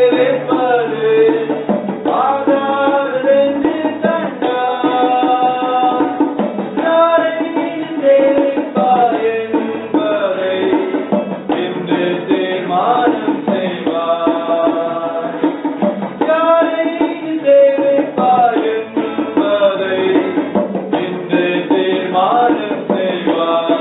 சேவிப்பது ஆகாதென்று கண்டார். யாரை நீ சேவிப்பாய் என்பதை இன்று தீர்மானம் செய்வாய். யாரை நீ சேவிப்பாய் என்பதை இன்று தீர்மானம் செய்வாய்.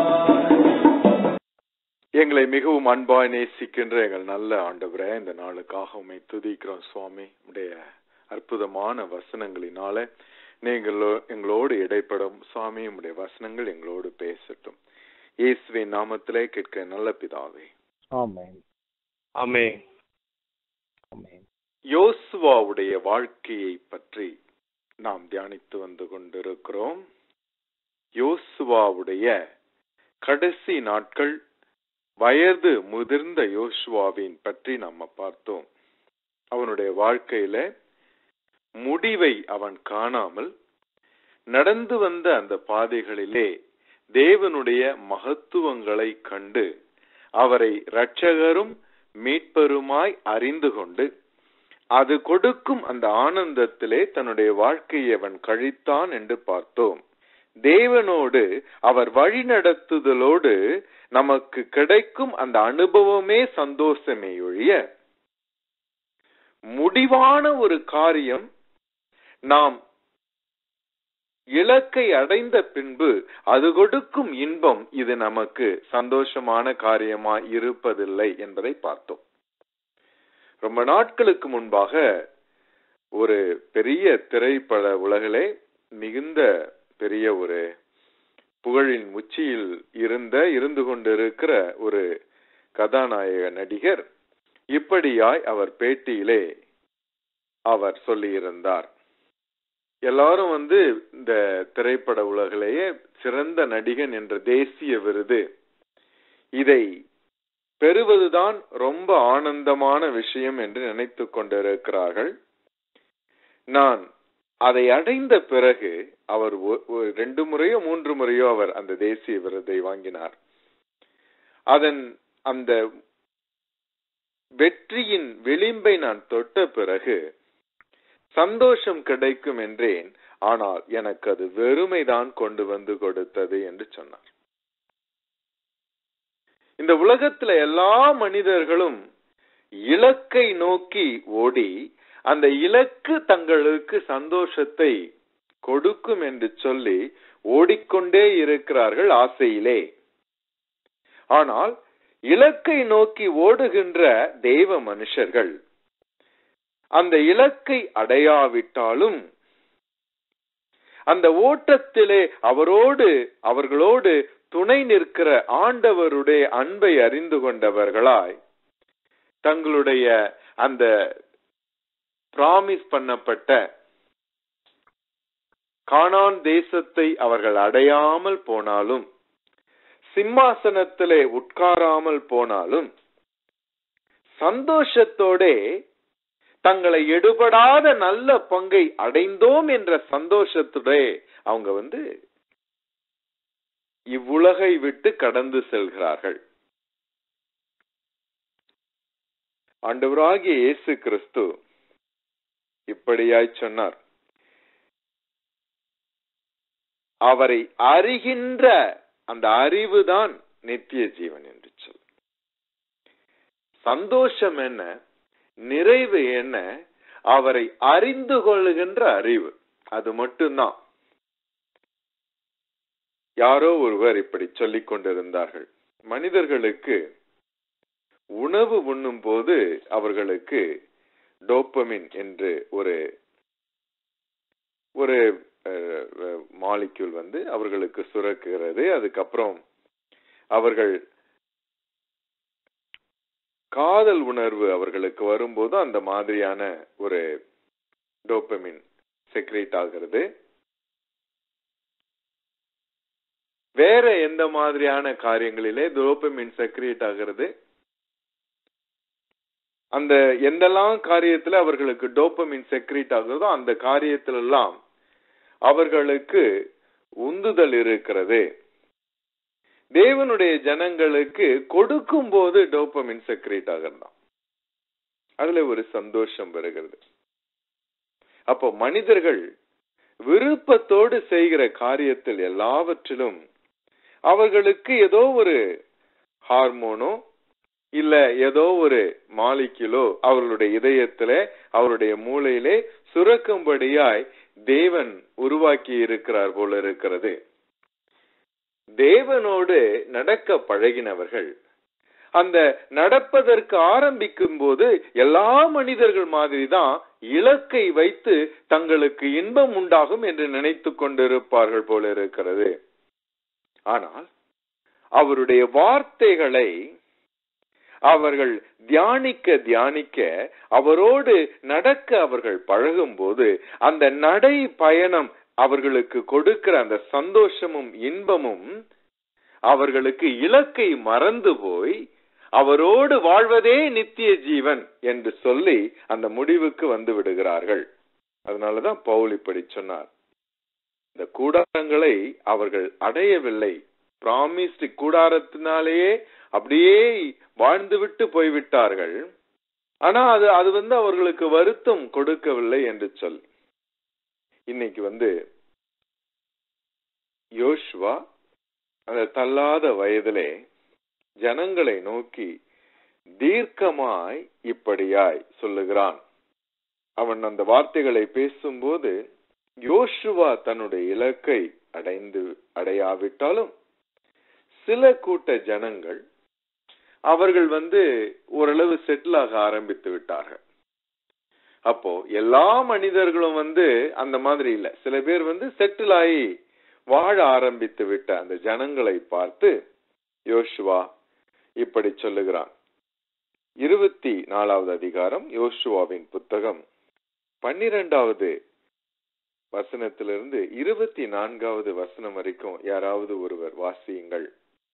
எங்களை மிகவும் அன்பாய் நேசிக்கின்ற எங்கள் நல்ல ஆண்டவரே இந்த நாளுக்காக உம்மை துதிக்கிறோம் சுவாமி உடைய அற்புதமான வசனங்களினால நீங்கள் எங்களோடு இடைப்படும் சுவாமி உடைய வசனங்கள் எங்களோடு பேசட்டும் இயேசுவின் நாமத்திலே கேட்க நல்ல பிதாவே ஆமென் ஆமென் ஆமென் யோசுவாவுடைய வாழ்க்கையை பற்றி நாம் தியானித்து வந்து கொண்டிருக்கிறோம் யோசுவாவுடைய கடைசி நாட்கள் வயது முதிர்ந்த யோசுவாவின் பற்றி நம்ம பார்த்தோம் அவனுடைய வாழ்க்கையில முடிவை அவன் காணாமல் நடந்து வந்த அந்த பாதைகளிலே தேவனுடைய மகத்துவங்களை கண்டு அவரை இரட்சகரும் மீட்பருமாய் அறிந்து கொண்டு அது கொடுக்கும் அந்த ஆனந்தத்திலே தன்னுடைய வாழ்க்கையை அவன் கழித்தான் என்று பார்த்தோம் தேவனோடு அவர் வழி நடத்துதலோடு நமக்கு கிடைக்கும் அந்த அனுபவமே சந்தோஷமே ஒழிய முடிவான ஒரு காரியம் நாம் இலக்கை அடைந்த பின்பு அது கொடுக்கும் இன்பம் இது நமக்கு சந்தோஷமான காரியமா இருப்பதில்லை என்பதை பார்த்தோம் ரொம்ப நாட்களுக்கு முன்பாக ஒரு பெரிய திரைப்பட உலகிலே மிகுந்த பெரிய ஒரு புகழின் உச்சியில் இருந்த இருந்து கொண்டிருக்கிற ஒரு கதாநாயக நடிகர் இப்படியாய் அவர் பேட்டியிலே அவர் சொல்லியிருந்தார் எல்லாரும் வந்து இந்த திரைப்பட உலகிலேயே சிறந்த நடிகன் என்ற தேசிய விருது இதை பெறுவதுதான் ரொம்ப ஆனந்தமான விஷயம் என்று நினைத்துக் கொண்டிருக்கிறார்கள் நான் அதை அடைந்த பிறகு அவர் ஒ- ஒ- ரெண்டு முறையோ மூன்று முறையோ அவர் அந்த தேசிய விருதை வாங்கினார் அதன் அந்த வெற்றியின் விளிம்பை நான் தொட்ட பிறகு சந்தோஷம் கிடைக்கும் என்றேன் ஆனால் எனக்கு அது வெறுமைதான் கொண்டு வந்து கொடுத்தது என்று சொன்னார் இந்த உலகத்துல எல்லா மனிதர்களும் இலக்கை நோக்கி ஓடி அந்த இலக்கு தங்களுக்கு சந்தோஷத்தை கொடுக்கும் என்று சொல்லி ஓடிக்கொண்டே இருக்கிறார்கள் ஆசையிலே ஆனால் இலக்கை நோக்கி ஓடுகின்ற தெய்வ மனுஷர்கள் அந்த இலக்கை அடையாவிட்டாலும் அந்த ஓட்டத்திலே அவரோடு அவர்களோடு துணை நிற்கிற ஆண்டவருடைய அன்பை அறிந்து கொண்டவர்களாய் தங்களுடைய அந்த பிராமிஸ் பண்ணப்பட்ட கானான் தேசத்தை அவர்கள் அடையாமல் போனாலும் சிம்மாசனத்திலே உட்காராமல் போனாலும் சந்தோஷத்தோடே தங்களை எடுபடாத நல்ல பங்கை அடைந்தோம் என்ற சந்தோஷத்துடே அவங்க வந்து இவ்வுலகை விட்டு கடந்து செல்கிறார்கள் ஆண்டவராகிய இயேசு கிறிஸ்து இப்படியாய் சொன்னார் அவரை அறிகின்ற அந்த அறிவுதான் நித்திய ஜீவன் என்று சொல் சந்தோஷம் என்ன நிறைவு என்ன அவரை அறிந்து கொள்ளுகின்ற அறிவு அது மட்டும்தான் யாரோ ஒருவர் இப்படி சொல்லிக் கொண்டிருந்தார்கள் மனிதர்களுக்கு உணவு உண்ணும் போது அவர்களுக்கு டோப்பமின் என்று ஒரு ஒரு மாலிக்யூல் வந்து அவர்களுக்கு சுரக்குகிறது அதுக்கப்புறம் அவர்கள் காதல் உணர்வு அவர்களுக்கு வரும்போது அந்த மாதிரியான ஒரு டோப்பமின் செக்ரேட் ஆகிறது வேற எந்த மாதிரியான காரியங்களிலே டோப்பமின் செக்ரேட் ஆகிறது அந்த எந்தெல்லாம் காரியத்துல அவர்களுக்கு டோப்பமின் செக்ரேட் ஆகுறதோ அந்த காரியத்துல எல்லாம் அவர்களுக்கு உந்துதல் இருக்கிறது தேவனுடைய ஜனங்களுக்கு கொடுக்கும் போது டோப்பமின் செக்ரேட் ஆகிறதாம் அதுல ஒரு சந்தோஷம் வருகிறது அப்போ மனிதர்கள் விருப்பத்தோடு செய்கிற காரியத்தில் எல்லாவற்றிலும் அவர்களுக்கு ஏதோ ஒரு ஹார்மோனோ இல்ல ஏதோ ஒரு மாலிக்கிலோ அவர்களுடைய இதயத்திலே அவருடைய மூளையிலே சுரக்கும்படியாய் தேவன் உருவாக்கி இருக்கிறார் போல இருக்கிறது தேவனோடு நடக்க பழகினவர்கள் அந்த நடப்பதற்கு ஆரம்பிக்கும் போது எல்லா மனிதர்கள் மாதிரி தான் இலக்கை வைத்து தங்களுக்கு இன்பம் உண்டாகும் என்று நினைத்து கொண்டிருப்பார்கள் போல இருக்கிறது ஆனால் அவருடைய வார்த்தைகளை அவர்கள் தியானிக்க தியானிக்க அவரோடு நடக்க அவர்கள் பழகும் போது அந்த நடை பயணம் அவர்களுக்கு கொடுக்கிற அந்த சந்தோஷமும் இன்பமும் அவர்களுக்கு இலக்கை மறந்து போய் அவரோடு வாழ்வதே நித்திய ஜீவன் என்று சொல்லி அந்த முடிவுக்கு வந்து விடுகிறார்கள் அதனாலதான் பவுல் இப்படி சொன்னார் இந்த கூடாரங்களை அவர்கள் அடையவில்லை பிராமிஸ்ட் கூடாரத்தினாலேயே அப்படியே வாழ்ந்துவிட்டு போய்விட்டார்கள் ஆனா அது அது வந்து அவர்களுக்கு வருத்தம் கொடுக்கவில்லை என்று சொல்லி இன்னைக்கு வந்து யோஷ்வா அந்த தள்ளாத வயதிலே ஜனங்களை நோக்கி தீர்க்கமாய் இப்படியாய் சொல்லுகிறான் அவன் அந்த வார்த்தைகளை பேசும்போது யோசுவா தன்னுடைய இலக்கை அடைந்து அடையாவிட்டாலும் சில கூட்ட ஜனங்கள் அவர்கள் வந்து ஓரளவு செட்டில் ஆக ஆரம்பித்து விட்டார்கள் அப்போ எல்லா மனிதர்களும் வந்து அந்த மாதிரி இல்ல சில பேர் வந்து செட்டில் ஆகி வாழ ஆரம்பித்து விட்ட அந்த ஜனங்களை பார்த்து யோசுவா இப்படி சொல்லுகிறான் இருபத்தி நாலாவது அதிகாரம் யோசுவாவின் புத்தகம் பன்னிரெண்டாவது வசனத்திலிருந்து இருபத்தி நான்காவது வசனம் வரைக்கும் யாராவது ஒருவர் வாசியுங்கள்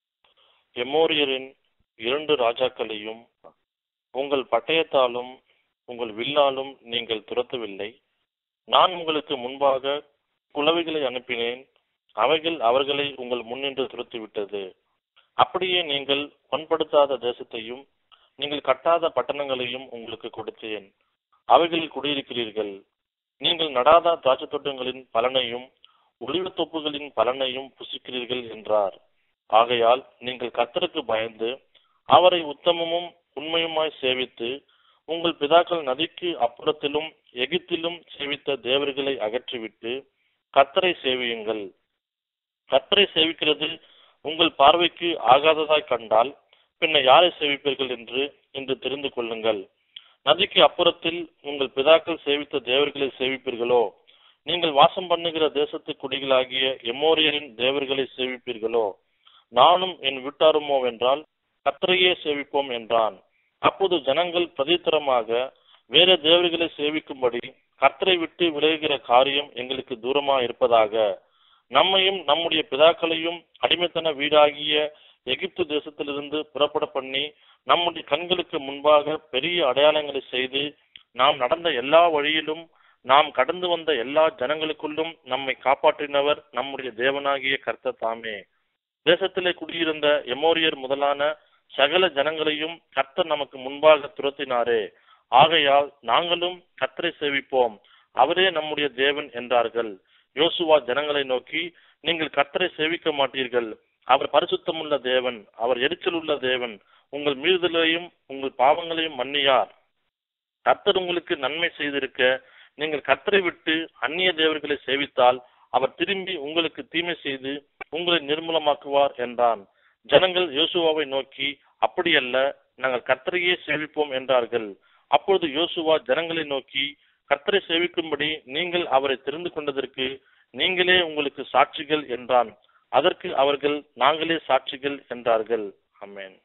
எமோரியரின் இரண்டு ராஜாக்களையும் உங்கள் பட்டயத்தாலும் உங்கள் வில்லாலும் நீங்கள் துரத்தவில்லை நான் உங்களுக்கு முன்பாக குளவிகளை அனுப்பினேன் அவைகள் அவர்களை உங்கள் முன்னின்று துரத்திவிட்டது அப்படியே நீங்கள் பண்படுத்தாத தேசத்தையும் நீங்கள் கட்டாத பட்டணங்களையும் உங்களுக்கு கொடுத்தேன் அவைகளில் குடியிருக்கிறீர்கள் நீங்கள் நடாத திராட்சை தோட்டங்களின் பலனையும் ஒளிவுத் தோப்புகளின் பலனையும் புசிக்கிறீர்கள் என்றார் ஆகையால் நீங்கள் கர்த்தருக்கு பயந்து அவரை உத்தமமும் உண்மையுமாய் சேவித்து உங்கள் பிதாக்கள் நதிக்கு அப்புறத்திலும் எகிப்திலும் சேவித்த தேவர்களை அகற்றிவிட்டு கர்த்தரை சேவியுங்கள் கர்த்தரை சேவிக்கிறது உங்கள் பார்வைக்கு ஆகாததாய் கண்டால் பின்ன யாரை சேவிப்பீர்கள் என்று இன்று தெரிந்து கொள்ளுங்கள் நதிக்கு அப்புறத்தில் உங்கள் பிதாக்கள் சேவித்த தேவர்களை சேவிப்பீர்களோ நீங்கள் வாசம் பண்ணுகிற தேசத்து குடிகளாகிய எமோரியரின் தேவர்களை சேவிப்பீர்களோ நானும் என் வீட்டாருமோ என்றால் கத்தரையே சேவிப்போம் என்றான் அப்போது ஜனங்கள் பிரதித்தரமாக வேற தேவர்களை சேவிக்கும்படி கர்த்தரை விட்டு விலகுகிற காரியம் எங்களுக்கு தூரமா இருப்பதாக நம்மையும் நம்முடைய பிதாக்களையும் அடிமைத்தன வீடாகிய எகிப்து தேசத்திலிருந்து புறப்பட பண்ணி நம்முடைய கண்களுக்கு முன்பாக பெரிய அடையாளங்களை செய்து நாம் நடந்த எல்லா வழியிலும் நாம் கடந்து வந்த எல்லா ஜனங்களுக்குள்ளும் நம்மை காப்பாற்றினவர் நம்முடைய தேவனாகிய கர்த்தர் தாமே தேசத்திலே குடியிருந்த எமோரியர் முதலான சகல ஜனங்களையும் கர்த்தர் நமக்கு முன்பாக துரத்தினாரே ஆகையால் நாங்களும் கர்த்தரை சேவிப்போம் அவரே நம்முடைய தேவன் என்றார்கள் யோசுவா ஜனங்களை நோக்கி நீங்கள் கர்த்தரை சேவிக்க மாட்டீர்கள் அவர் பரிசுத்தமுள்ள தேவன் அவர் எரிச்சல் உள்ள தேவன் உங்கள் மீறுதலையும் உங்கள் பாவங்களையும் மன்னியார் கர்த்தர் உங்களுக்கு நன்மை செய்திருக்க நீங்கள் கர்த்தரை விட்டு அந்நிய தேவர்களை சேவித்தால் அவர் திரும்பி உங்களுக்கு தீமை செய்து உங்களை நிர்மூலமாக்குவார் என்றான் ஜனங்கள் யோசுவாவை நோக்கி அப்படியல்ல நாங்கள் கர்த்தரையே சேவிப்போம் என்றார்கள் அப்பொழுது யோசுவா ஜனங்களை நோக்கி கர்த்தரை சேவிக்கும்படி நீங்கள் அவரை தெரிந்து கொண்டதற்கு நீங்களே உங்களுக்கு சாட்சிகள் என்றான் அதற்கு அவர்கள் நாங்களே சாட்சிகள் என்றார்கள் அமேன்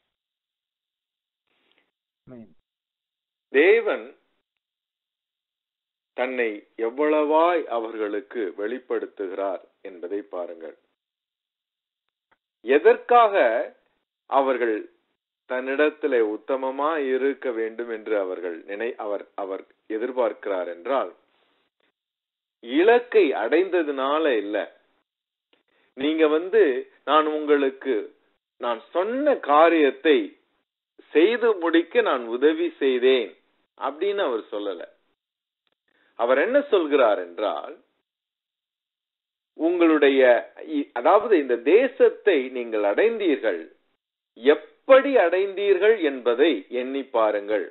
Amen. தேவன் தன்னை எவ்வளவாய் அவர்களுக்கு வெளிப்படுத்துகிறார் என்பதை பாருங்கள் எதற்காக அவர்கள் தன்னிடத்திலே உத்தமமா இருக்க வேண்டும் என்று அவர்கள் நினை அவர் அவர் எதிர்பார்க்கிறார் என்றால் இலக்கை அடைந்ததுனால இல்ல நீங்க வந்து நான் உங்களுக்கு நான் சொன்ன காரியத்தை செய்து முடிக்க நான் உதவி செய்தேன் அப்படின்னு அவர் சொல்லல அவர் என்ன சொல்கிறார் என்றால் உங்களுடைய இ- அதாவது இந்த தேசத்தை நீங்கள் அடைந்தீர்கள் எப்படி அடைந்தீர்கள் என்பதை எண்ணி பாருங்கள்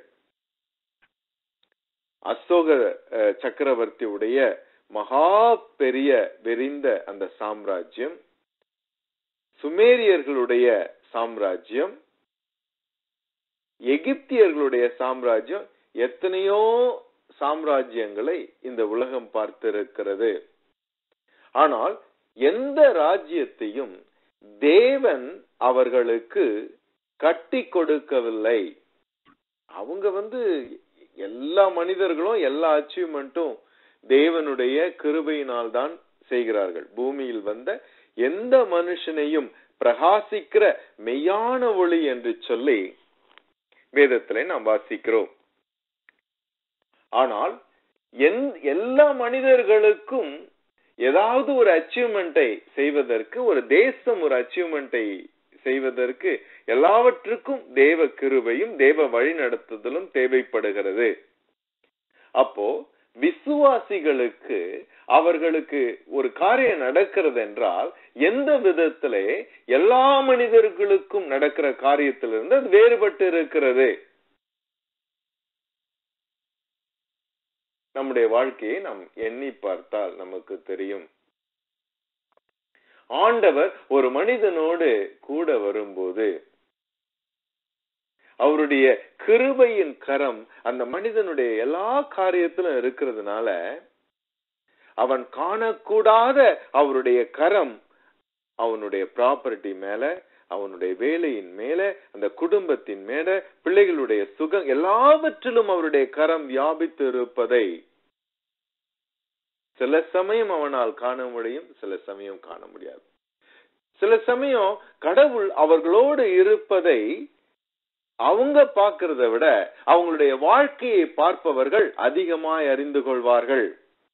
அசோக அஹ், சக்கரவர்த்தியுடைய மகா பெரிய விரிந்த அந்த சாம்ராஜ்யம் சுமேரியர்களுடைய சாம்ராஜ்யம் எகிப்தியர்களுடைய சாம்ராஜ்யம் எத்தனையோ சாம்ராஜ்யங்களை இந்த உலகம் பார்த்திருக்கிறது ஆனால் எந்த ராஜ்யத்தையும் தேவன் அவர்களுக்கு கட்டி கொடுக்கவில்லை அவங்க வந்து எல்லா மனிதர்களும் எல்லா அச்சீவ்மெண்ட்டும் தேவனுடைய கிருபையினால் தான் செய்கிறார்கள் பூமியில் வந்த எந்த மனுஷனையும் பிரகாசிக்கிற மெய்யான ஒளி என்று சொல்லி வேதத்திலே நாம் வாசிக்கிறோம் ஆனால் எந்- எல்லா மனிதர்களுக்கும் ஏதாவது ஒரு அச்சீவ்மெண்ட்டை செய்வதற்கு ஒரு தேசம் ஒரு அச்சீவ்மெண்ட்டை செய்வதற்கு எல்லாவற்றுக்கும் தேவ கிருபையும் தேவ வழிநடத்துதலும் தேவைப்படுகிறது அப்போ விசுவாசிகளுக்கு அவர்களுக்கு ஒரு காரியம் நடக்கிறது என்றால் எந்த விதத்திலே எல்லா மனிதர்களுக்கும் நடக்கிற காரியத்திலிருந்து அது வேறுபட்டு இருக்கிறது நம்முடைய வாழ்க்கையை நாம் எண்ணி பார்த்தால் நமக்கு தெரியும் ஆண்டவர் ஒரு மனிதனோடு கூட வரும்போது அவருடைய கிருபையின் கரம் அந்த மனிதனுடைய எல்லா காரியத்திலும் இருக்கிறதுனால அவன் காணக்கூடாத அவருடைய கரம் அவனுடைய ப்ராப்பர்ட்டி மேல அவனுடைய வேலையின் மேல அந்த குடும்பத்தின் மேல பிள்ளைகளுடைய சுகம் எல்லாவற்றிலும் அவருடைய கரம் வியாபித்து இருப்பதை சில சமயம் அவனால் காண முடியும் சில சமயம் காண முடியாது சில சமயம் கடவுள் அவர்களோடு இருப்பதை அவங்க பார்க்கிறத விட அவங்களுடைய வாழ்க்கையை பார்ப்பவர்கள் அதிகமாய் அறிந்து கொள்வார்கள்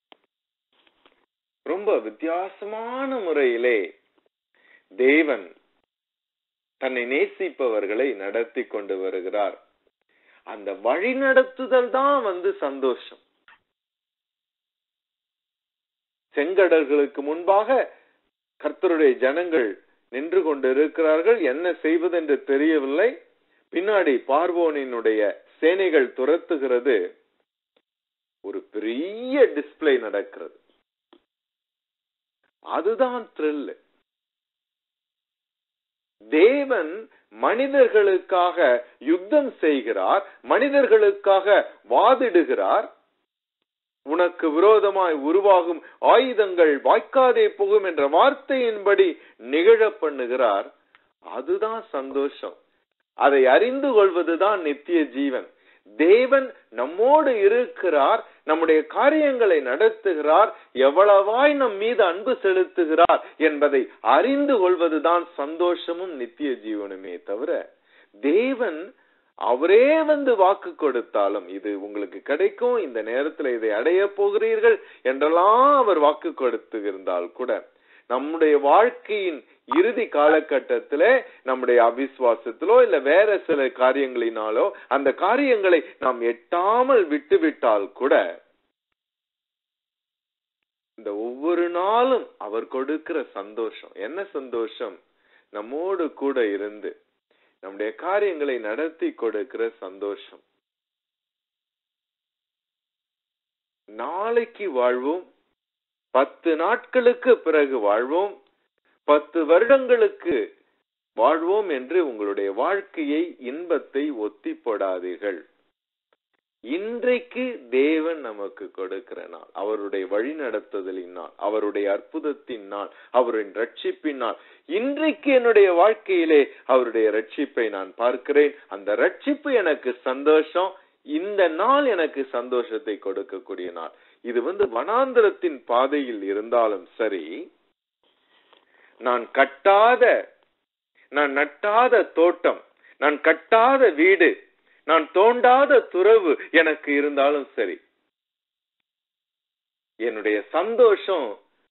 ரொம்ப வித்தியாசமான முறையிலே தேவன் தன்னை நேசிப்பவர்களை நடத்தி கொண்டு வருகிறார் அந்த வழி நடத்துதல் தான் வந்து சந்தோஷம் செங்கடல்களுக்கு முன்பாக கர்த்தருடைய ஜனங்கள் நின்று கொண்டிருக்கிறார்கள் என்ன செய்வதென்று தெரியவில்லை பின்னாடி பார்வோனினுடைய சேனைகள் துரத்துகிறது ஒரு பெரிய டிஸ்ப்ளே நடக்கிறது அதுதான் த்ரில் தேவன் மனிதர்களுக்காக யுத்தம் செய்கிறார் மனிதர்களுக்காக வாதிடுகிறார் உனக்கு விரோதமாய் உருவாகும் ஆயுதங்கள் வாய்க்காதே போகும் என்ற வார்த்தையின்படி நிகழ பண்ணுகிறார் அதுதான் சந்தோஷம் அதை அறிந்து கொள்வதுதான் நித்திய ஜீவன் தேவன் நம்மோடு இருக்கிறார் நம்முடைய காரியங்களை நடத்துகிறார் எவ்வளவாய் நம் மீது அன்பு செலுத்துகிறார் என்பதை அறிந்து கொள்வதுதான் சந்தோஷமும் நித்திய ஜீவனுமே தவிர தேவன் அவரே வந்து வாக்கு கொடுத்தாலும் இது உங்களுக்கு கிடைக்கும் இந்த நேரத்துல இதை அடைய போகிறீர்கள் என்றெல்லாம் அவர் வாக்கு கொடுத்திருந்தால் கூட நம்முடைய வாழ்க்கையின் இறுதி காலகட்டத்திலே நம்முடைய அவிசுவாசத்திலோ இல்ல வேற சில காரியங்களினாலோ அந்த காரியங்களை நாம் எட்டாமல் விட்டுவிட்டால் கூட இந்த ஒவ்வொரு நாளும் அவர் கொடுக்கிற சந்தோஷம் என்ன சந்தோஷம் நம்மோடு கூட இருந்து நம்முடைய காரியங்களை நடத்தி கொடுக்கிற சந்தோஷம் நாளைக்கு வாழ்வோம் பத்து நாட்களுக்கு பிறகு வாழ்வோம் பத்து வருடங்களுக்கு வாழ்வோம் என்று உங்களுடைய வாழ்க்கையை இன்பத்தை ஒத்தி போடாதீர்கள் இன்றைக்கு தேவன் நமக்கு கொடுக்கிற நாள் அவருடைய வழி நடத்துதலின் நாள் அவருடைய அற்புதத்தின் நாள் அவரின் ரட்சிப்பின் நாள் இன்றைக்கு என்னுடைய வாழ்க்கையிலே அவருடைய ரட்சிப்பை நான் பார்க்கிறேன் அந்த ரட்சிப்பு எனக்கு சந்தோஷம் இந்த நாள் எனக்கு சந்தோஷத்தை கொடுக்கக்கூடிய நாள் இது வந்து வனாந்திரத்தின் பாதையில் இருந்தாலும் சரி நான் கட்டாத நான் நட்டாத தோட்டம் நான் கட்டாத வீடு நான் தோண்டாத துறவு எனக்கு இருந்தாலும் சரி என்னுடைய சந்தோஷம்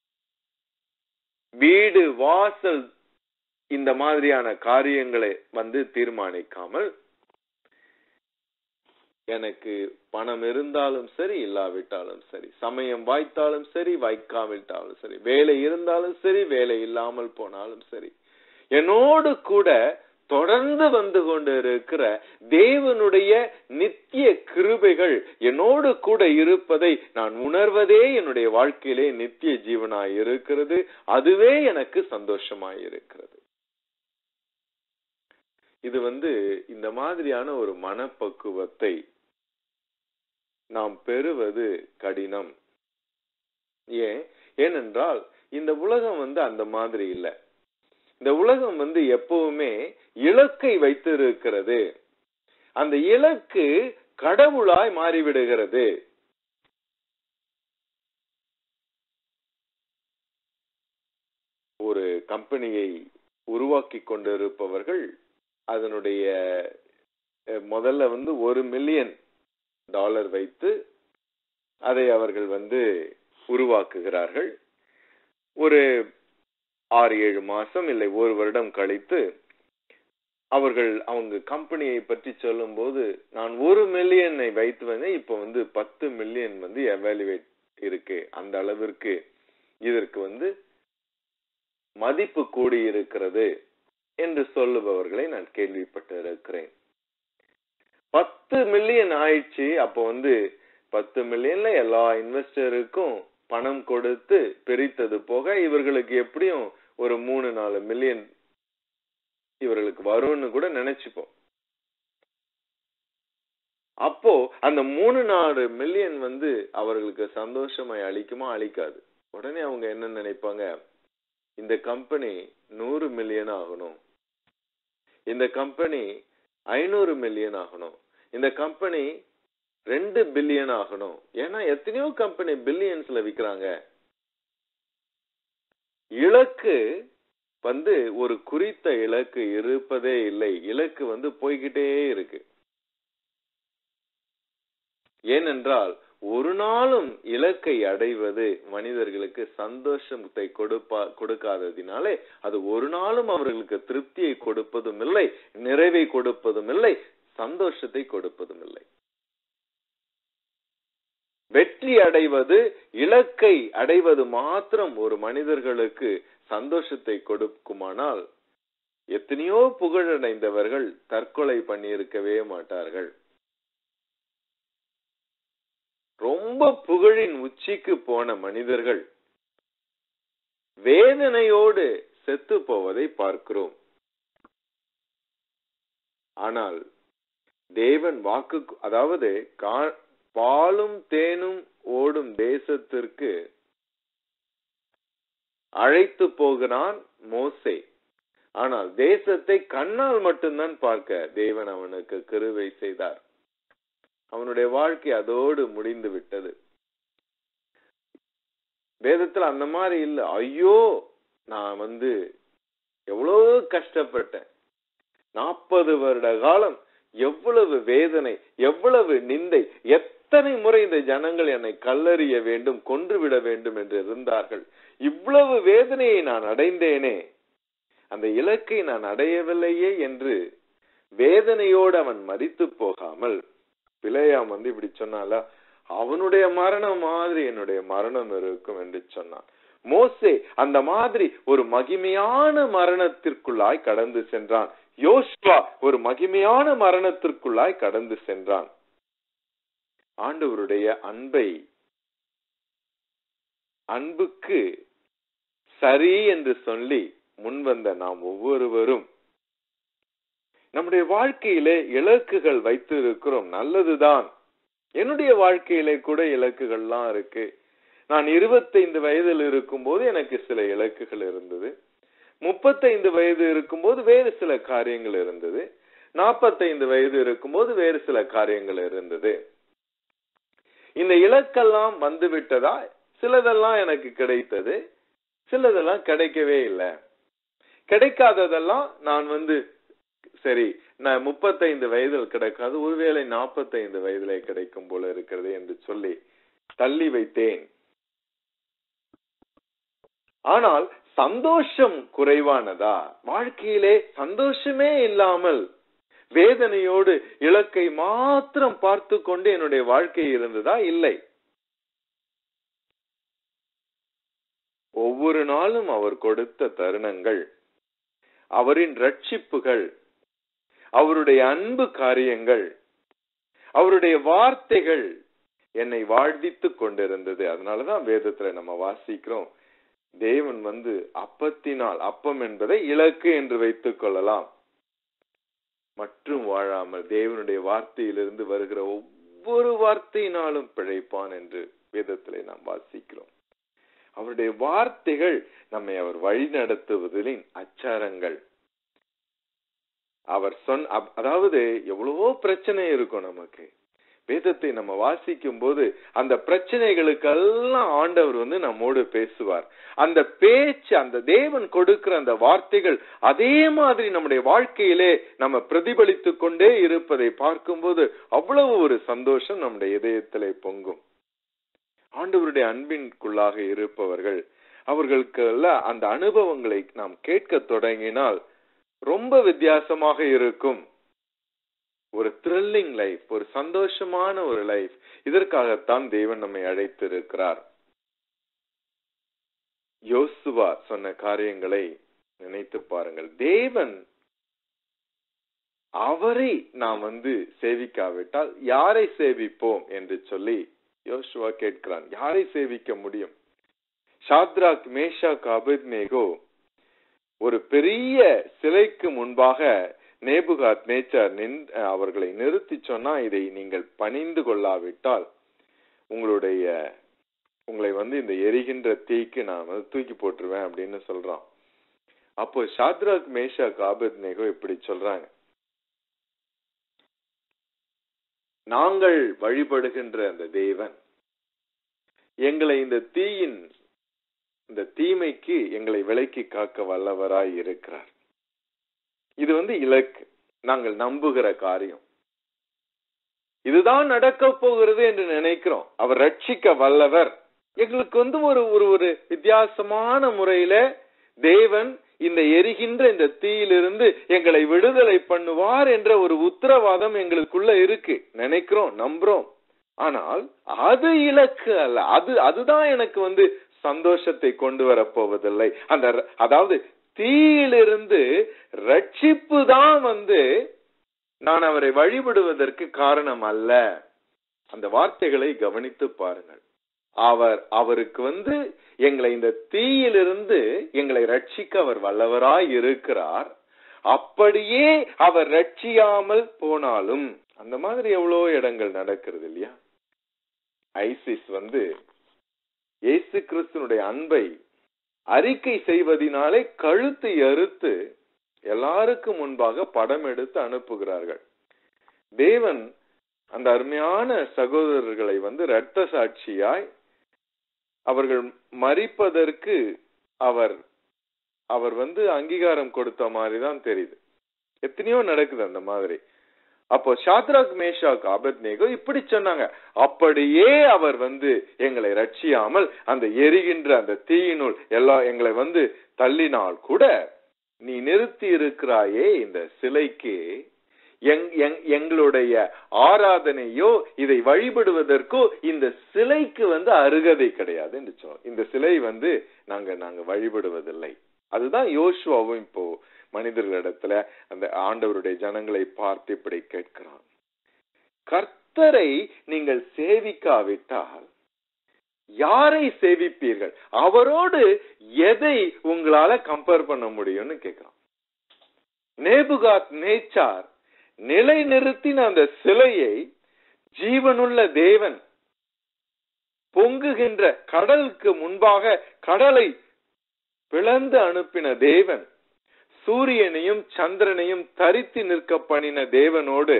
வீடு வாசல் இந்த மாதிரியான காரியங்களை வந்து தீர்மானிக்காமல் எனக்கு பணம் இருந்தாலும் சரி இல்லாவிட்டாலும் சரி சமயம் வாய்த்தாலும் சரி வாய்க்காவிட்டாலும் சரி வேலை இருந்தாலும் சரி வேலை இல்லாமல் போனாலும் சரி என்னோடு கூட தொடர்ந்து வந்து கொண்டு இருக்கிற தேவனுடைய நித்திய கிருபைகள் என்னோடு கூட இருப்பதை நான் உணர்வதே என்னுடைய வாழ்க்கையிலே நித்திய ஜீவனாய் இருக்கிறது அதுவே எனக்கு சந்தோஷமாய் இருக்கிறது இது வந்து இந்த மாதிரியான ஒரு மனப்பக்குவத்தை நாம் பெறுவது கடினம் ஏன் ஏனென்றால் இந்த உலகம் வந்து அந்த மாதிரி இல்லை இந்த உலகம் வந்து எப்பவுமே இலக்கை வைத்திருக்கிறது அந்த இலக்கு கடவுளாய் மாறிவிடுகிறது ஒரு கம்பெனியை உருவாக்கி கொண்டிருப்பவர்கள் அதனுடைய அஹ், முதல்ல வந்து ஒரு மில்லியன் டாலர் வைத்து அதை அவர்கள் வந்து உருவாக்குகிறார்கள் ஒரு ஆறு ஏழு மாசம் இல்லை ஒரு வருடம் கழித்து அவர்கள் அவங்க கம்பெனியை பற்றி சொல்லும்போது நான் ஒரு மில்லியனை வைத்து வந்து இப்ப வந்து பத்து மில்லியன் வந்து எவாலுவேட் இருக்கு அந்த அளவிற்கு இதற்கு வந்து மதிப்பு கூடி இருக்கிறது என்று சொல்லுபவர்களை நான் கேள்விப்பட்டு இருக்கிறேன் பத்து மில்லியன் ஆயிடுச்சு அப்ப வந்து பத்து மில்லியன்ல எல்லா இன்வெஸ்டருக்கும் பணம் கொடுத்து பிரித்தது போக இவர்களுக்கு எப்படியும் ஒரு மூணு நாலு மில்லியன் இவர்களுக்கு வரும்னு கூட நினைச்சுப்போம் அப்போ அந்த மூணு நாலு மில்லியன் வந்து அவர்களுக்கு சந்தோஷமாய் அளிக்குமா அளிக்காது உடனே அவங்க என்ன நினைப்பாங்க இந்த கம்பெனி நூறு மில்லியன் ஆகணும் இந்த கம்பெனி ஐநூறு மில்லியன் ஆகணும் இந்த கம்பெனி ரெண்டு பில்லியன் ஆகணும் ஏன்னா எத்தனையோ கம்பெனி பில்லியன்ஸ்ல விக்கிறாங்க இலக்கு வந்து ஒரு குறித்த இலக்கு இருப்பதே இல்லை இலக்கு வந்து போய்கிட்டே இருக்கு ஏனென்றால் ஒரு நாளும் இலக்கை அடைவது மனிதர்களுக்கு சந்தோஷத்தை கொடுப்பா கொடுக்காததினாலே அது ஒரு நாளும் அவர்களுக்கு திருப்தியை கொடுப்பதும் இல்லை நிறைவை கொடுப்பதும் இல்லை சந்தோஷத்தை கொடுப்பதும் இல்லை வெற்றி அடைவது இலக்கை அடைவது மாத்திரம் ஒரு மனிதர்களுக்கு சந்தோஷத்தை கொடுக்குமானால் எத்தனையோ புகழடைந்தவர்கள் தற்கொலை பண்ணியிருக்கவே மாட்டார்கள் ரொம்ப புகழின் உச்சிக்கு போன மனிதர்கள் வேதனையோடு செத்து போவதை பார்க்கிறோம் ஆனால் தேவன் வாக்கு அதாவது கா- பாலும் தேனும் ஓடும் தேசத்திற்கு அழைத்து போகிறான் மோசே ஆனால் தேசத்தை கண்ணால் மட்டும்தான் பார்க்க தேவன் அவனுக்கு கிருவை செய்தார் அவனுடைய வாழ்க்கை அதோடு முடிந்து விட்டது வேதத்துல அந்த மாதிரி இல்ல ஐயோ நான் வந்து எவ்வளவு கஷ்டப்பட்டேன் நாற்பது வருட காலம் எவ்வளவு வேதனை எவ்வளவு நிந்தை எத்தனை முறை இந்த ஜனங்கள் என்னை கல்லறிய வேண்டும் கொன்றுவிட வேண்டும் என்று இருந்தார்கள் இவ்வளவு வேதனையை நான் அடைந்தேனே அந்த இலக்கை நான் அடையவில்லையே என்று வேதனையோடு அவன் மரித்து போகாமல் பிழையாம் வந்து இப்படி சொன்னால அவனுடைய மரணம் மாதிரி என்னுடைய மரணம் இருக்கும் என்று சொன்னான் மோசே அந்த மாதிரி ஒரு மகிமையான மரணத்திற்குள்ளாய் கடந்து சென்றான் யோசுவா ஒரு மகிமையான மரணத்திற்குள்ளாய் கடந்து சென்றான் ஆண்டவருடைய அன்பை அன்புக்கு சரி என்று சொல்லி முன்வந்த நாம் ஒவ்வொருவரும் நம்முடைய வாழ்க்கையிலே இலக்குகள் வைத்து இருக்கிறோம் நல்லதுதான் என்னுடைய வாழ்க்கையிலே கூட இலக்குகள்லாம் இருக்கு நான் இருபத்தைந்து வயதில் இருக்கும்போது எனக்கு சில இலக்குகள் இருந்தது முப்பத்தைந்து வயது இருக்கும்போது வேறு சில காரியங்கள் இருந்தது நாற்பத்தைந்து வயது இருக்கும்போது வேறு சில காரியங்கள் இருந்தது இந்த இலக்கெல்லாம் வந்து விட்டதா சிலதெல்லாம் எனக்கு கிடைத்தது சிலதெல்லாம் கிடைக்கவே இல்லை கிடைக்காததெல்லாம் நான் வந்து சரி நான் முப்பத்தைந்து வயதில் கிடைக்காது ஒருவேளை நாற்பத்தைந்து வயதிலே கிடைக்கும் போல இருக்கிறது என்று சொல்லி தள்ளி வைத்தேன் ஆனால் சந்தோஷம் குறைவானதா வாழ்க்கையிலே சந்தோஷமே இல்லாமல் வேதனையோடு இலக்கை மாத்திரம் பார்த்து கொண்டு என்னுடைய வாழ்க்கை இருந்ததா இல்லை ஒவ்வொரு நாளும் அவர் கொடுத்த தருணங்கள் அவரின் ரட்சிப்புகள் அவருடைய அன்பு காரியங்கள் அவருடைய வார்த்தைகள் என்னை வாழ்வித்துக் கொண்டிருந்தது அதனாலதான் வேதத்துல நம்ம வாசிக்கிறோம் தேவன் வந்து அப்பத்தினால் அப்பம் என்பதை இலக்கு என்று வைத்துக் கொள்ளலாம் மற்றும் வாழாமல் தேவனுடைய வார்த்தையிலிருந்து வருகிற ஒவ்வொரு வார்த்தையினாலும் பிழைப்பான் என்று வேதத்திலே நாம் வாசிக்கிறோம் அவருடைய வார்த்தைகள் நம்மை அவர் வழி நடத்துவதிலின் அச்சாரங்கள் அவர் சொன்ன அப்- அதாவது எவ்வளவோ பிரச்சனை இருக்கும் நமக்கு வேதத்தை நம்ம வாசிக்கும் போது அந்த பிரச்சனைகளுக்கெல்லாம் ஆண்டவர் வந்து நம்மோடு பேசுவார் அந்த பேச்சு அந்த தேவன் கொடுக்கிற அந்த வார்த்தைகள் அதே மாதிரி நம்முடைய வாழ்க்கையிலே நம்ம பிரதிபலித்துக் கொண்டே இருப்பதை பார்க்கும்போது அவ்வளவு ஒரு சந்தோஷம் நம்முடைய இதயத்திலே பொங்கும் ஆண்டவருடைய அன்பின்குள்ளாக இருப்பவர்கள் அவர்களுக்கு எல்லாம் அந்த அனுபவங்களை நாம் கேட்க தொடங்கினால் ரொம்ப வித்தியாசமாக இருக்கும் ஒரு த்ரில்லிங் லைஃப் ஒரு சந்தோஷமான ஒரு லைஃப் இதற்காகத்தான் தேவன் நம்மை அழைத்திருக்கிறார் யோசுவா சொன்ன காரியங்களை நினைத்து பாருங்கள் தேவன் அவரை நாம் வந்து சேவிக்காவிட்டால் யாரை சேவிப்போம் என்று சொல்லி யோசுவா கேட்கிறான் யாரை சேவிக்க முடியும் ஷாத்ராக் மேஷாக் அபத்நேகோ ஒரு பெரிய சிலைக்கு முன்பாக நேபுகாத் நேச்சர் நின் அவர்களை நிறுத்தி சொன்னா இதை நீங்கள் பணிந்து கொள்ளாவிட்டால் உங்களுடைய உங்களை வந்து இந்த எரிகின்ற தீக்கு நான் வந்து தூக்கி போட்டுருவேன் அப்படின்னு சொல்றான் அப்போ ஷாத்ராக் மேஷாக் ஆபத்நேகோ இப்படி சொல்றாங்க நாங்கள் வழிபடுகின்ற அந்த தேவன் எங்களை இந்த தீயின் இந்த தீமைக்கு எங்களை விலக்கி காக்க வல்லவராய் இருக்கிறார் இது வந்து இலக்கு நாங்கள் நம்புகிற காரியம் இதுதான் நடக்க போகிறது என்று நினைக்கிறோம் அவர் ரட்சிக்க வல்லவர் எங்களுக்கு வந்து ஒரு ஒரு ஒரு வித்தியாசமான முறையில தேவன் இந்த எரிகின்ற இந்த தீயிலிருந்து எங்களை விடுதலை பண்ணுவார் என்ற ஒரு உத்தரவாதம் எங்களுக்குள்ள இருக்கு நினைக்கிறோம் நம்புறோம் ஆனால் அது இலக்கு அல்ல அது அதுதான் எனக்கு வந்து சந்தோஷத்தை கொண்டு வரப்போவதில்லை அந்த ர- அதாவது தீயிலிருந்து ரட்சிப்பு தான் வந்து நான் அவரை வழிபடுவதற்கு காரணம் அல்ல அந்த வார்த்தைகளை கவனித்து பாருங்கள் அவர் அவருக்கு வந்து எங்களை இந்த தீயிலிருந்து எங்களை ரட்சிக்க அவர் வல்லவராய் இருக்கிறார் அப்படியே அவர் ரட்சியாமல் போனாலும் அந்த மாதிரி எவ்வளோ இடங்கள் நடக்கிறது இல்லையா ஐசிஸ் வந்து இயேசு கிறிஸ்துனுடைய அன்பை அறிக்கை செய்வதினாலே கழுத்தை அறுத்து எல்லாருக்கும் முன்பாக படம் எடுத்து அனுப்புகிறார்கள் தேவன் அந்த அருமையான சகோதரர்களை வந்து இரத்த சாட்சியாய் அவர்கள் மறிப்பதற்கு அவர் அவர் வந்து அங்கீகாரம் கொடுத்த மாதிரி தான் தெரியுது எத்தனையோ நடக்குது அந்த மாதிரி அப்போ ஷாத்ராக் மேஷாக் அபத்நேகோ இப்படி சொன்னாங்க அப்படியே அவர் வந்து எங்களை ரட்சியாமல் அந்த எரிகின்ற அந்த தீயினுள் எல்லாம் எங்களை வந்து தள்ளினால் கூட நீ நிறுத்தி இருக்கிறாயே இந்த சிலைக்கு எங்- எங்- எங்களுடைய ஆராதனையோ இதை வழிபடுவதற்கோ இந்த சிலைக்கு வந்து அருகதை கிடையாது என்று சொன்னோம் இந்த சிலை வந்து நாங்க நாங்க வழிபடுவதில்லை அதுதான் யோசுவாவும் இப்போ மனிதர்களிடத்துல அந்த ஆண்டவருடைய ஜனங்களை பார்த்து இப்படி கேட்கிறான் கர்த்தரை நீங்கள் சேவிக்காவிட்டால் யாரை சேவிப்பீர்கள் அவரோடு எதை உங்களால கம்பேர் பண்ண முடியும்னு கேட்கிறான் நேபுகாத் நேச்சார் நிலை நிறுத்தின அந்த சிலையை ஜீவனுள்ள தேவன் பொங்குகின்ற கடலுக்கு முன்பாக கடலை பிளந்து அனுப்பின தேவன் சூரியனையும் சந்திரனையும் தரித்து நிற்க பண்ணின தேவனோடு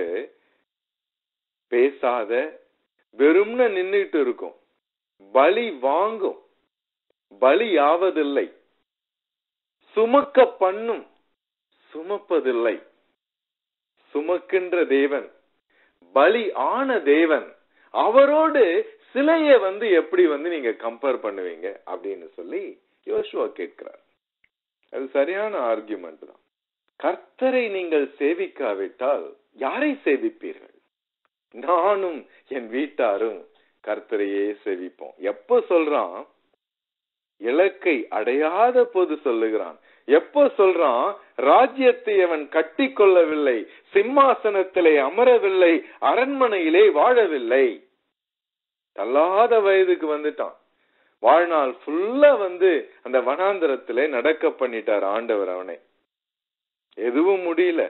பேசாத வெறும்னு நின்னுட்டு இருக்கும் பலி வாங்கும் பலி ஆவதில்லை சுமக்க பண்ணும் சுமப்பதில்லை சுமக்கின்ற தேவன் பலி ஆன தேவன் அவரோடு சிலையை வந்து எப்படி வந்து நீங்க கம்பேர் பண்ணுவீங்க அப்படின்னு சொல்லி யோசுவா கேட்கிறார் அது சரியான ஆர்கியூமெண்ட் தான் கர்த்தரை நீங்கள் சேவிக்காவிட்டால் யாரை சேவிப்பீர்கள் நானும் என் வீட்டாரும் கர்த்தரையே சேவிப்போம் எப்ப சொல்றான் இலக்கை அடையாத போது சொல்லுகிறான் எப்ப சொல்றான் ராஜ்யத்தை அவன் கட்டி கொள்ளவில்லை சிம்மாசனத்திலே அமரவில்லை அரண்மனையிலே வாழவில்லை தள்ளாத வயதுக்கு வந்துட்டான் வாழ்நாள் ஃபுல்லா வந்து அந்த வனாந்தரத்திலே நடக்க பண்ணிட்டார் ஆண்டவர் அவனை எதுவும் முடியல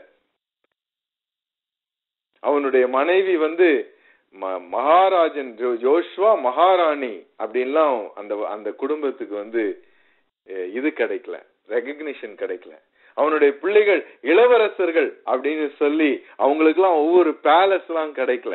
அவனுடைய மனைவி வந்து ம- மகாராஜன் ஜோ- ஜோஷ்வா மகாராணி அப்படின்லாம் அந்த அந்த குடும்பத்துக்கு வந்து அஹ், இது கிடைக்கல ரெகக்னிஷன் கிடைக்கல அவனுடைய பிள்ளைகள் இளவரசர்கள் அப்படின்னு சொல்லி அவங்களுக்கு எல்லாம் ஒவ்வொரு பேலஸ் எல்லாம் கிடைக்கல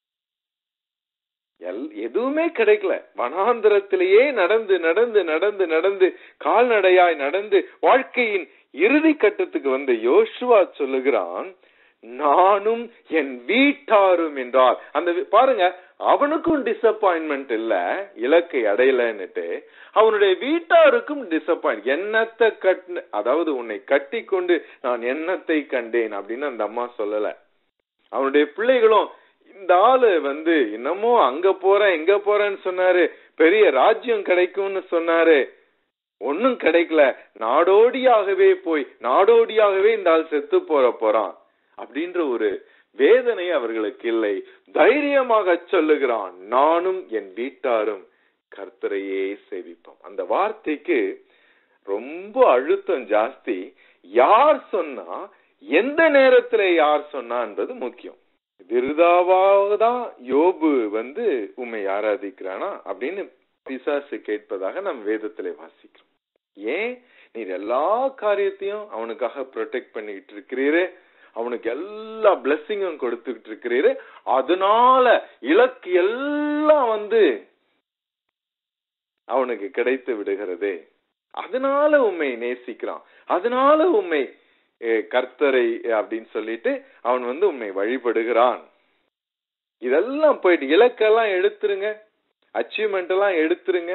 எல் எதுவுமே கிடைக்கல வனாந்திரத்திலேயே நடந்து நடந்து நடந்து நடந்து கால்நடையாய் நடந்து வாழ்க்கையின் இறுதி கட்டத்துக்கு வந்த யோசுவா சொல்லுகிறான் நானும் என் வீட்டாரும் என்றால் அந்த வி- பாருங்க அவனுக்கும் டிசப்பாயின்மெண்ட் இல்ல இலக்கை அடையலன்னுட்டு அவனுடைய வீட்டாருக்கும் டிசப்பாயிண்ட் எண்ணத்தை கட்டு அதாவது உன்னை கட்டி கொண்டு நான் எண்ணத்தை கண்டேன் அப்படின்னு அந்த அம்மா சொல்லல அவனுடைய பிள்ளைகளும் இந்த ஆளு வந்து இன்னமும் அங்க போறேன் இங்க போறேன்னு சொன்னாரு பெரிய ராஜ்யம் கிடைக்கும்னு சொன்னாரு ஒண்ணும் கிடைக்கல நாடோடியாகவே போய் நாடோடியாகவே இந்த ஆள் செத்து போற போறான் அப்படின்ற ஒரு வேதனை அவர்களுக்கு இல்லை தைரியமாக சொல்லுகிறான் நானும் என் வீட்டாரும் கர்த்தரையே சேவிப்போம் அந்த வார்த்தைக்கு ரொம்ப அழுத்தம் ஜாஸ்தி யார் சொன்னா எந்த நேரத்துல யார் சொன்னான்றது முக்கியம் விருதாவாகதான் யோபு வந்து உம்மை ஆராதிக்கிறானா அப்படின்னு பிசாசு கேட்பதாக நாம் வேதத்திலே வாசிக்கிறோம் ஏன் நீர் எல்லா காரியத்தையும் அவனுக்காக ப்ரொடெக்ட் பண்ணிக்கிட்டு இருக்கிறீரே அவனுக்கு எல்லா பிளெஸ்ஸிங்கும் கொடுத்துக்கிட்டு இருக்கிறீரு அதனால இலக்கு எல்லாம் வந்து அவனுக்கு கிடைத்து விடுகிறதே அதனால உண்மை நேசிக்கிறான் அதனால உண்மை அஹ், கர்த்தரை அப்படின்னு சொல்லிட்டு அவன் வந்து உண்மை வழிபடுகிறான் இதெல்லாம் போயிட்டு இலக்கெல்லாம் எடுத்துருங்க அச்சீவ்மெண்ட் எல்லாம் எடுத்துருங்க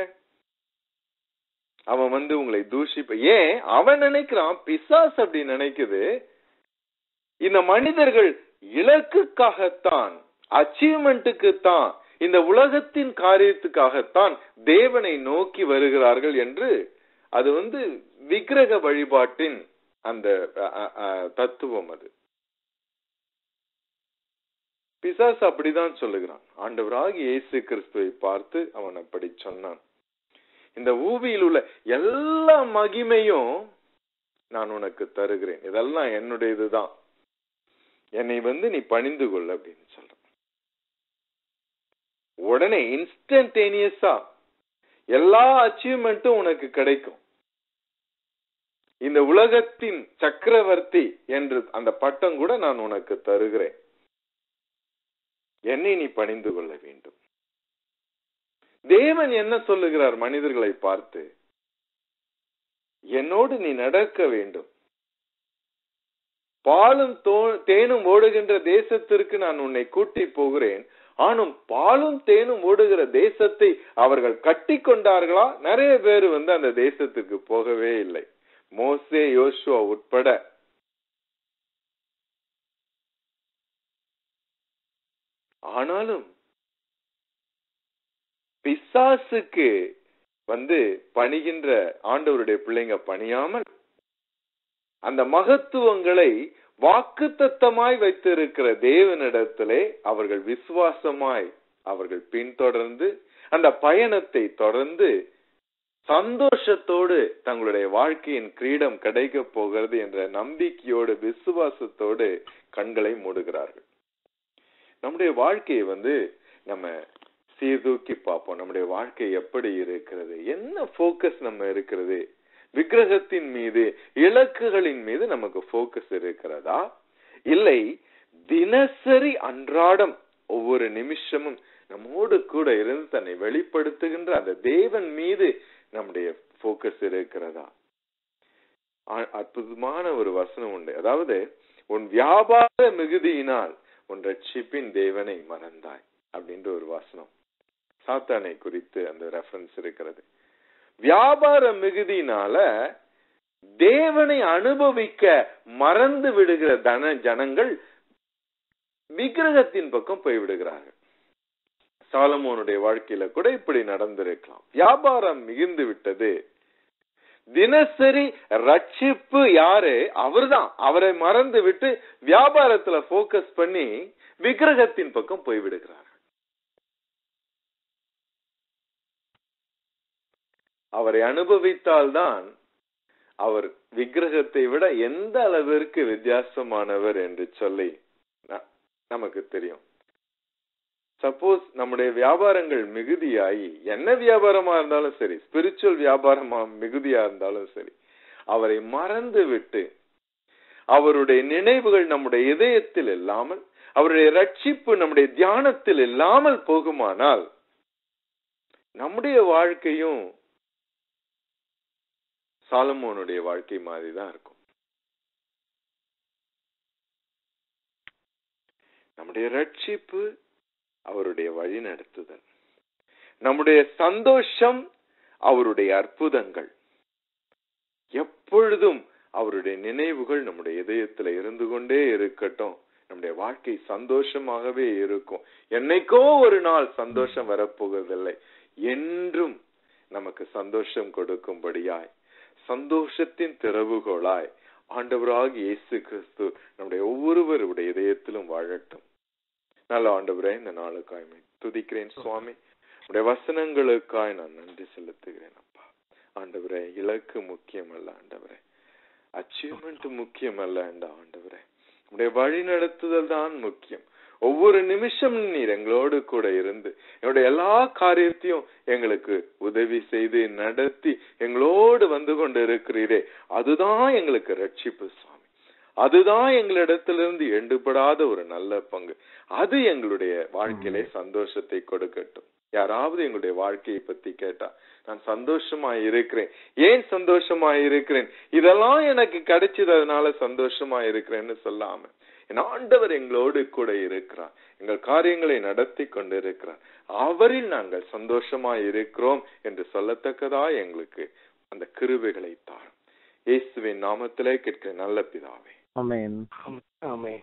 அவன் வந்து உங்களை தூஷிப்ப ஏன் அவன் நினைக்கிறான் பிசாஸ் அப்படி நினைக்குது இந்த மனிதர்கள் இலக்குக்காகத்தான் அச்சீவ்மெண்ட்டுக்கு தான் இந்த உலகத்தின் காரியத்துக்காகத்தான் தேவனை நோக்கி வருகிறார்கள் என்று அது வந்து விக்கிரக வழிபாட்டின் அந்த அ, அ, அ, தத்துவம் அது பிசாசு அப்படிதான் சொல்லுகிறான் ஆண்டவராகி இயேசு கிறிஸ்துவை பார்த்து அவன் அப்படி சொன்னான் இந்த ஊவியில் உள்ள எல்லா மகிமையும் நான் உனக்கு தருகிறேன் இதெல்லாம் என்னுடையதுதான் என்னை வந்து நீ பணிந்து கொள் அப்படின்னு சொல்றான் உடனே இன்ஸ்டன்டேனியஸா எல்லா அச்சீவ்மெண்ட்டும் உனக்கு கிடைக்கும் இந்த உலகத்தின் சக்கரவர்த்தி என்று அந்த பட்டம் கூட நான் உனக்கு தருகிறேன் என்னை நீ பணிந்து கொள்ள வேண்டும் தேவன் என்ன சொல்லுகிறார் மனிதர்களை பார்த்து என்னோடு நீ நடக்க வேண்டும் பாலும் தோ- தேனும் ஓடுகின்ற தேசத்திற்கு நான் உன்னை கூட்டி போகிறேன் ஆனும் பாலும் தேனும் ஓடுகிற தேசத்தை அவர்கள் கட்டி கொண்டார்களா நிறைய பேர் வந்து அந்த தேசத்துக்கு போகவே இல்லை மோசே யோசுவா உட்பட ஆனாலும் பிசாசுக்கு வந்து பணிகின்ற ஆண்டவருடைய பிள்ளைங்க பணியாமல் அந்த மகத்துவங்களை வாக்குத்தத்தமாய் வைத்திருக்கிற தேவனிடத்திலே அவர்கள் விசுவாசமாய் அவர்கள் பின்தொடர்ந்து அந்த பயணத்தை தொடர்ந்து சந்தோஷத்தோடு தங்களுடைய வாழ்க்கையின் கிரீடம் கிடைக்க போகிறது என்ற நம்பிக்கையோடு விசுவாசத்தோடு கண்களை மூடுகிறார்கள் நம்முடைய வாழ்க்கையை வந்து நம்ம சீர்தூக்கி பார்ப்போம் நம்முடைய வாழ்க்கை எப்படி இருக்கிறது என்ன போக்கஸ் நம்ம இருக்கிறது விக்கிரகத்தின் மீது இலக்குகளின் மீது நமக்கு போக்கஸ் இருக்கிறதா இல்லை தினசரி அன்றாடம் ஒவ்வொரு நிமிஷமும் நம்மோடு கூட இருந்து தன்னை வெளிப்படுத்துகின்ற அந்த தேவன் மீது நம்முடைய போக்கஸ் இருக்கிறதா அ- அற்புதமான ஒரு வசனம் உண்டு அதாவது உன் வியாபார மிகுதியினால் உன் ரட்சிப்பின் தேவனை மறந்தாய் அப்படின்ற ஒரு வசனம் சாத்தானை குறித்து அந்த ரெஃபரன்ஸ் இருக்கிறது வியாபார மிகுதியினால தேவனை அனுபவிக்க மறந்து விடுகிற தன ஜனங்கள் விக்கிரகத்தின் பக்கம் போய் விடுகிறார்கள் சாலமோனுடைய வாழ்க்கையில கூட இப்படி நடந்திருக்கலாம் வியாபாரம் மிகுந்து விட்டது தினசரி ரட்சிப்பு யாரு அவர்தான் அவரை மறந்து விட்டு வியாபாரத்துல போக்கஸ் பண்ணி விக்கிரகத்தின் பக்கம் போய் விடுகிறார்கள் அவரை அனுபவித்தால்தான் அவர் விக்கிரகத்தை விட எந்த அளவிற்கு வித்தியாசமானவர் என்று சொல்லி ந- நமக்கு தெரியும் சப்போஸ் நம்முடைய வியாபாரங்கள் மிகுதியாகி என்ன வியாபாரமா இருந்தாலும் சரி ஸ்பிரிச்சுவல் வியாபாரமா மிகுதியா இருந்தாலும் சரி அவரை மறந்து விட்டு அவருடைய நினைவுகள் நம்முடைய இதயத்தில் இல்லாமல் அவருடைய ரட்சிப்பு நம்முடைய தியானத்தில் இல்லாமல் போகுமானால் நம்முடைய வாழ்க்கையும் சாலமோனுடைய வாழ்க்கை மாதிரி தான் இருக்கும் நம்முடைய ரட்சிப்பு அவருடைய வழி நடத்துதல் நம்முடைய சந்தோஷம் அவருடைய அற்புதங்கள் எப்பொழுதும் அவருடைய நினைவுகள் நம்முடைய இதயத்துல இருந்து கொண்டே இருக்கட்டும் நம்முடைய வாழ்க்கை சந்தோஷமாகவே இருக்கும் என்னைக்கோ ஒரு நாள் சந்தோஷம் வரப்போவதில்லை என்றும் நமக்கு சந்தோஷம் கொடுக்கும்படியாய் சந்தோஷத்தின் திறவுகோளாய் ஆண்டவராக இயேசு கிறிஸ்து நம்முடைய ஒவ்வொருவருடைய இதயத்திலும் வாழட்டும் நல்ல ஆண்டவரே இந்த நாளுக்காய் உம்மை துதிக்கிறேன் சுவாமி உடைய வசனங்களுக்காய் நான் நன்றி செலுத்துகிறேன் அப்பா ஆண்டவரே இலக்கு முக்கியம் அல்ல ஆண்டவரே அச்சீவ்மெண்ட் முக்கியம் அல்ல ஆண்டவரே உடைய வழி நடத்துதல் தான் முக்கியம் ஒவ்வொரு நிமிஷம் நீர் எங்களோடு கூட இருந்து என்னுடைய எல்லா காரியத்தையும் எங்களுக்கு உதவி செய்து நடத்தி எங்களோடு வந்து கொண்டு இருக்கிறீரே அதுதான் எங்களுக்கு ரட்சிப்பு சுவாமி அதுதான் எங்களிடத்திலிருந்து எண்டுபடாத ஒரு நல்ல பங்கு அது எங்களுடைய வாழ்க்கையிலே சந்தோஷத்தை கொடுக்கட்டும் யாராவது எங்களுடைய வாழ்க்கையை பத்தி கேட்டா நான் சந்தோஷமா இருக்கிறேன் ஏன் சந்தோஷமா இருக்கிறேன் இதெல்லாம் எனக்கு கிடைச்சது அதனால சந்தோஷமா இருக்கிறேன்னு சொல்லாம என் ஆண்டவர் எங்களோடு கூட இருக்கிறார் எங்கள் காரியங்களை நடத்தி கொண்டிருக்கிறார் அவரில் நாங்கள் சந்தோஷமா இருக்கிறோம் என்று சொல்லத்தக்கதா எங்களுக்கு அந்த கிருபைகளை தாரும் இயேசுவின் நாமத்திலே கேட்கிற நல்ல பிதாவே Amen. Amen.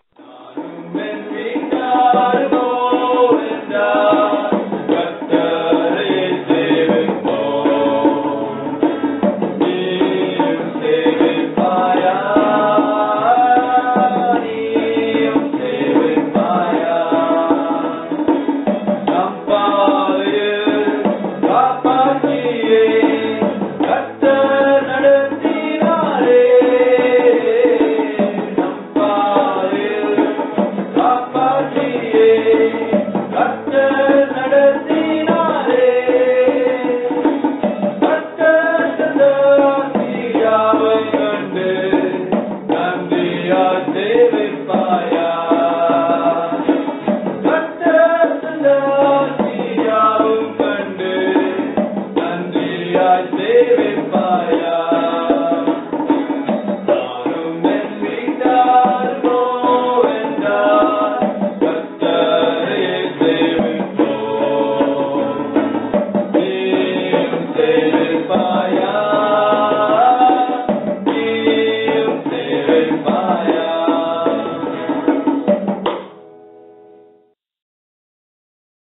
Fire.